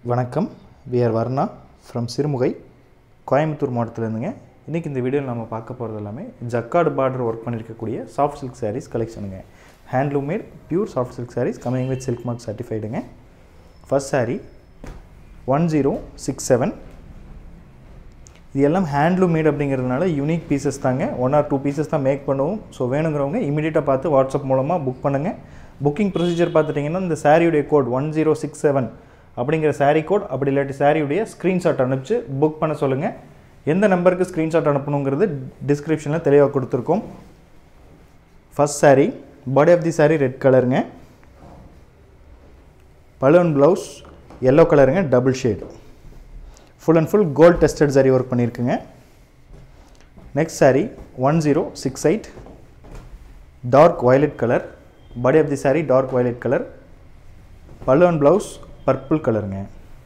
வணக்கம் V R Varna from Sirumugai Coimbatore மாவட்டத்திலேருந்துங்க இன்றைக்கி இந்த வீடியோவில் நம்ம பார்க்க போகிறது எல்லாமே ஜக்கார்டு பார்டர் ஒர்க் பண்ணியிருக்கக்கூடிய சாஃப்ட் சில்க் சாரீஸ் கலெக்ஷனுங்க handloom made pure soft silk sarees coming with silk mark சர்டிஃபைடுங்க first saree one zero six seven இது எல்லாம் ஹேண்ட்லூம் மேட் அப்படிங்கிறதுனால யூனிக் பீசஸ் தாங்க ஒன் ஆர் டூ பீசஸ் தான் மேக் பண்ணுவோம் ஸோ வேணுங்கிறவங்க இமீடியட்டாக பார்த்து வாட்ஸ்அப் மூலமாக புக் பண்ணுங்கள் புக்கிங் ப்ரொசீஜர் பார்த்துட்டிங்கன்னா இந்த சாரியுடைய code one zero six seven அப்படிங்கிற சாரீ கோட் அப்படி இல்லாட்டி சாரியுடைய ஸ்க்ரீன்ஷாட் அனுப்பிச்சு புக் பண்ண சொல்லுங்கள் எந்த நம்பருக்கு ஸ்க்ரீன்ஷாட் அனுப்பணுங்கிறது டிஸ்கிரிப்ஷனில் தெளிவாக கொடுத்துருக்கோம் first saree body of the saree red கலருங்க பலூன் ப்ளவுஸ் எல்லோ கலருங்க double shade full and full gold tested saree work பண்ணியிருக்குங்க next saree one zero six eight dark violet colour body of the saree dark violet colour balloon blouse purple கலருங்க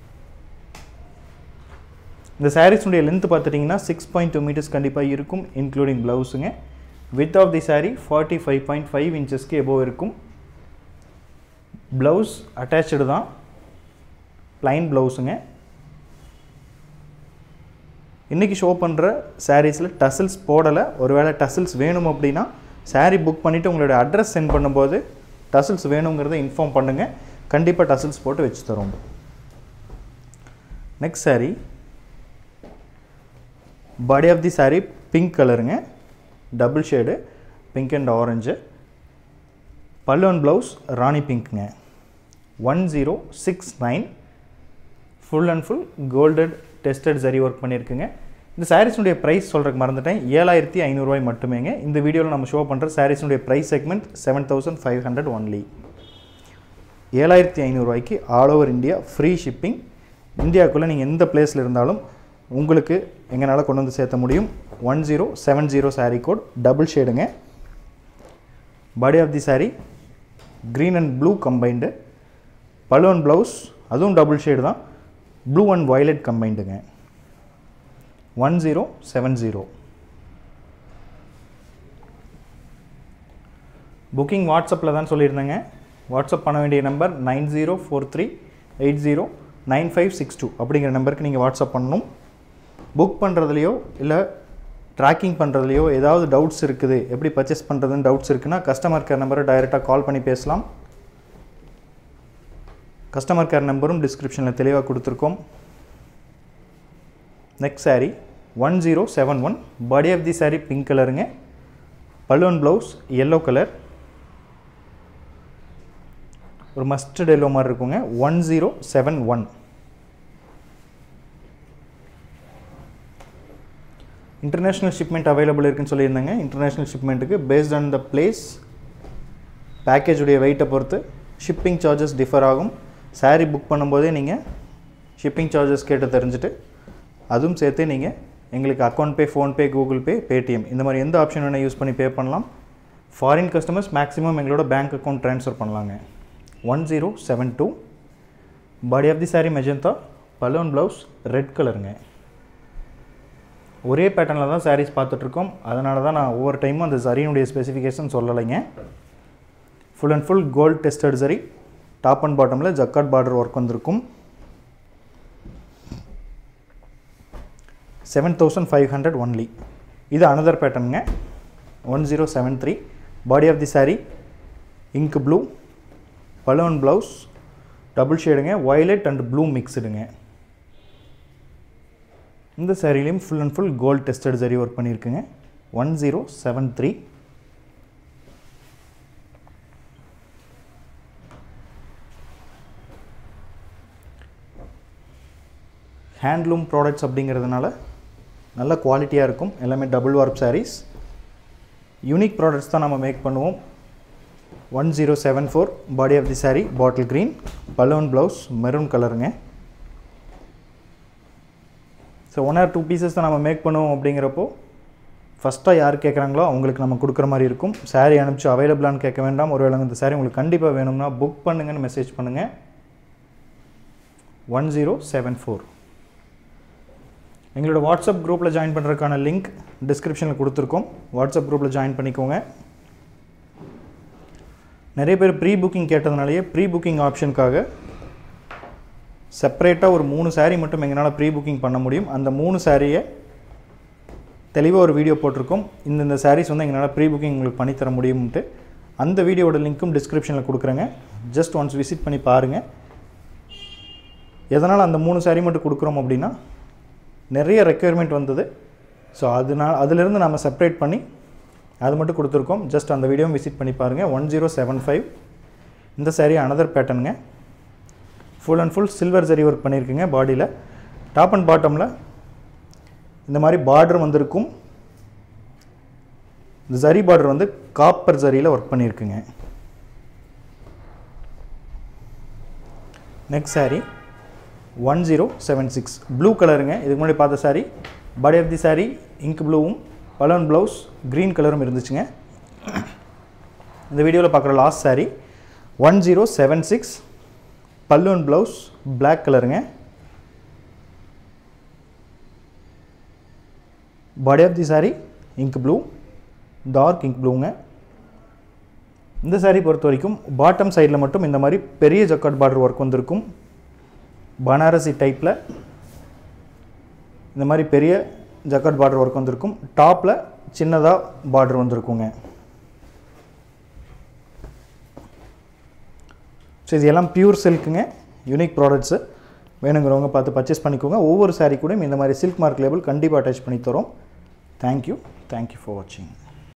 இந்த சாரீஸுடைய length பார்த்துட்டிங்கன்னா six point two metres கண்டிப்பாக இருக்கும் including ப்ளவுஸுங்க with of the saree forty five point five இன்ச்சஸ்க்கு above இருக்கும் blouse attach தான் ப்ளைன் ப்ளவுஸுங்க இன்றைக்கி ஷோ பண்ணுற சாரீஸில் டசில்ஸ் போடலை ஒருவேளை டசில்ஸ் வேணும் அப்படின்னா saree புக் பண்ணிவிட்டு உங்களோட அட்ரஸ் சென்ட் பண்ணும்போது டசில்ஸ் வேணுங்கிறத இன்ஃபார்ம் பண்ணுங்கள் கண்டிப்பாக டசில்ஸ் போட்டு வச்சு தரோம் next saree body of the saree pink கலருங்க double shade pink and orange பல்லுவன் ப்ளவுஸ் ராணி பிங்க்குங்க one zero six nine full and full golded tested saree work பண்ணியிருக்குங்க இந்த சாரீஸுடைய ப்ரைஸ் சொல்கிறதுக்கு மறந்துட்டேன் ஏழாயிரத்தி ஐநூறுரூவாய் மட்டுமேங்க இந்த வீடியோவில் நம்ம ஷோ பண்ணுற சாரீஸுடைய price segment seven thousand five hundred only ஏழாயிரத்தி ஐநூறுரூவாய்க்கு all over India free shipping இந்தியாவுக்குள்ளே நீங்கள் எந்த பிளேஸில் இருந்தாலும் உங்களுக்கு எங்களால் கொண்டு வந்து சேர்த்த முடியும் one zero seven zero saree code double ஷேடுங்க body of the saree green and blue combined balloon blouse அதுவும் டபுள் ஷேடு தான் ப்ளூ அண்ட் வயலட் கம்பைண்டுங்க one zero seven zero booking வாட்ஸ்அப்பில் தான் சொல்லியிருந்தேங்க வாட்ஸ்அப் பண்ண வேண்டிய number nine zero four three eight zero nine five six two அப்படிங்கிற நம்பருக்கு நீங்கள் வாட்ஸ்அப் பண்ணணும் புக் பண்ணுறதுலையோ இல்லை ட்ராக்கிங் பண்ணுறதுலையோ ஏதாவது டவுட்ஸ் இருக்குது எப்படி பர்ச்சேஸ் பண்ணுறதுன்னு டவுட்ஸ் இருக்குன்னா கஸ்டமர் கேர் நம்பரை டைரெக்டாக கால் பண்ணி பேசலாம் கஸ்டமர் கேர் நம்பரும் டிஸ்கிரிப்ஷனில் தெளிவாக கொடுத்துருக்கோம் next saree one zero seven one body of the saree pink கலருங்க பலூன் ப்ளவுஸ் எல்லோ கலர் ஒரு மஸ்டர்ட் எல்லோ மாதிரி இருக்குங்க one zero seven one international shipment available இருக்குன்னு சொல்லியிருந்தாங்க இன்டர்நேஷ்னல் ஷிப்மெண்ட்டுக்கு பேஸ்ட் ஆன் த பிளேஸ் பேக்கேஜுடைய வெயிட்டை பொறுத்து ஷிப்பிங் சார்ஜஸ் டிஃபர் ஆகும் saree புக் பண்ணும்போதே நீங்கள் ஷிப்பிங் சார்ஜஸ் கேட்டு தெரிஞ்சுட்டு அதுவும் சேர்த்து நீங்கள் எங்களுக்கு account pay PhonePe Google Pay Paytm இந்த மாதிரி எந்த ஆப்ஷன் வேணால் யூஸ் பண்ணி பே பண்ணலாம் ஃபாரின் கஸ்டமர்ஸ் மேக்ஸிமம் எங்களோட பேங்க் அக்கௌண்ட் ட்ரான்ஸ்ஃபர் பண்ணலாங்க one zero seven two body of the saree magenta balloon blouse red கலருங்க ஒரே பேட்டர்னில் தான் sarees பார்த்துட்ருக்கோம் அதனால தான் நான் ஒவ்வொரு டைமும் அந்த சரியினுடைய ஸ்பெசிஃபிகேஷன் சொல்லலைங்க full and full gold tested saree top and பாட்டமில் ஜக்காட் பார்டர் ஒர்க் வந்திருக்கும் seven thousand five hundred only இது அனதர் பேட்டர்னுங்க one zero seven three body of the saree ink blue balloon blouse double ஷேடுங்க வயலட் அண்ட் ப்ளூ மிக்ஸ்டுங்க இந்த சாரிலையும் full and full gold tested saree work பண்ணியிருக்குங்க one zero seven three handloom products அப்படிங்கிறதுனால நல்ல குவாலிட்டியாக இருக்கும் எல்லாமே double warp sarees unique products தான் நம்ம மேக் பண்ணுவோம் one zero seven four body of the saree bottle green balloon blouse maroon கலருங்க so one or two pieces தான் நம்ம மேக் பண்ணுவோம் அப்படிங்கிறப்போ ஃபஸ்ட்டாக யார் கேட்குறாங்களோ அவங்களுக்கு நம்ம கொடுக்குற மாதிரி இருக்கும் saree அனுப்பிச்சு அவைலபிளான்னு கேட்க வேண்டாம் ஒருவேளை இந்த saree உங்களுக்கு கண்டிப்பாக வேணும்னா புக் பண்ணுங்கன்னு மெசேஜ் பண்ணுங்கள் ஒன் ஜீரோ செவன் ஃபோர் எங்களோட வாட்ஸ்அப் குரூப்பில் ஜாயின் பண்ணுறதுக்கான லிங்க் டிஸ்கிரிப்ஷனில் கொடுத்துருக்கோம் வாட்ஸ்அப் குரூப்பில் ஜாயின் பண்ணிக்கோங்க நிறைய பேர் ப்ரீ புக்கிங் கேட்டதுனாலேயே ப்ரீ புக்கிங் ஆப்ஷனுக்காக செப்பரேட்டாக ஒரு மூணு saree மட்டும் எங்களால் ப்ரீ புக்கிங் பண்ண முடியும் அந்த மூணு சாரியை தெளிவாக ஒரு வீடியோ போட்டிருக்கோம் இந்த இந்த sarees வந்து எங்களால் ப்ரீ புக்கிங் உங்களுக்கு பண்ணித்தர முடியும்ன்ட்டு அந்த வீடியோட லிங்க்கும் டிஸ்கிரிப்ஷனில் கொடுக்குறேங்க ஜஸ்ட் ஒன்ஸ் விசிட் பண்ணி பாருங்கள் எதனால் அந்த மூணு saree மட்டும் கொடுக்குறோம் அப்படின்னா நிறைய ரெக்குயர்மெண்ட் வந்தது ஸோ அதனால் அதிலிருந்து நம்ம செப்பரேட் பண்ணி அது மட்டும் கொடுத்துருக்கோம் ஜஸ்ட் அந்த வீடியோவும் விசிட் பண்ணி பாருங்கள் ஒன் ஜீரோ செவன் ஃபைவ் இந்த saree அனதர் பேட்டர்னுங்க full and full silver zari work பண்ணியிருக்குங்க பாடியில் டாப் அண்ட் பாட்டமில் இந்த மாதிரி பார்டர் வந்திருக்கும் இந்த ஜரி பார்டர் வந்து காப்பர் ஜரியில் ஒர்க் பண்ணியிருக்குங்க next saree one zero seven six blue கலருங்க இதுக்கு முன்னாடி பார்த்த saree body of the saree ink ப்ளூவும் பலூன் ப்ளவுஸ் க்ரீன் கலரும் இருந்துச்சுங்க இந்த வீடியோவில் பார்க்குற last saree one zero seven six balloon blouse Black கலருங்க body of the saree ink blue dark ink ப்ளூங்க இந்த saree பொறுத்த வரைக்கும் பாட்டம் சைடில் மட்டும் இந்த மாதிரி பெரிய ஜக்காட் பார்டர் ஒர்க் வந்திருக்கும் பனாரசி டைப்பில் இந்த மாதிரி பெரிய ஜக்காட் பார்டர் ஒர்க் வந்திருக்கும் டாப்பில் சின்னதாக பார்டர் வந்திருக்குங்க ஸோ இது எல்லாம் பியூர் சில்க்குங்க யூனிக் ப்ராடக்ட்ஸு வேணுங்கிறவங்க பார்த்து பர்ச்சேஸ் பண்ணிக்கோங்க ஒவ்வொரு saree கூடயும் இந்த மாதிரி சில்க் மார்க் லேபிள் கண்டிப்பாக அட்டாச் பண்ணி தரோம் தேங்க்யூ தேங்க்யூ ஃபார் வாட்சிங்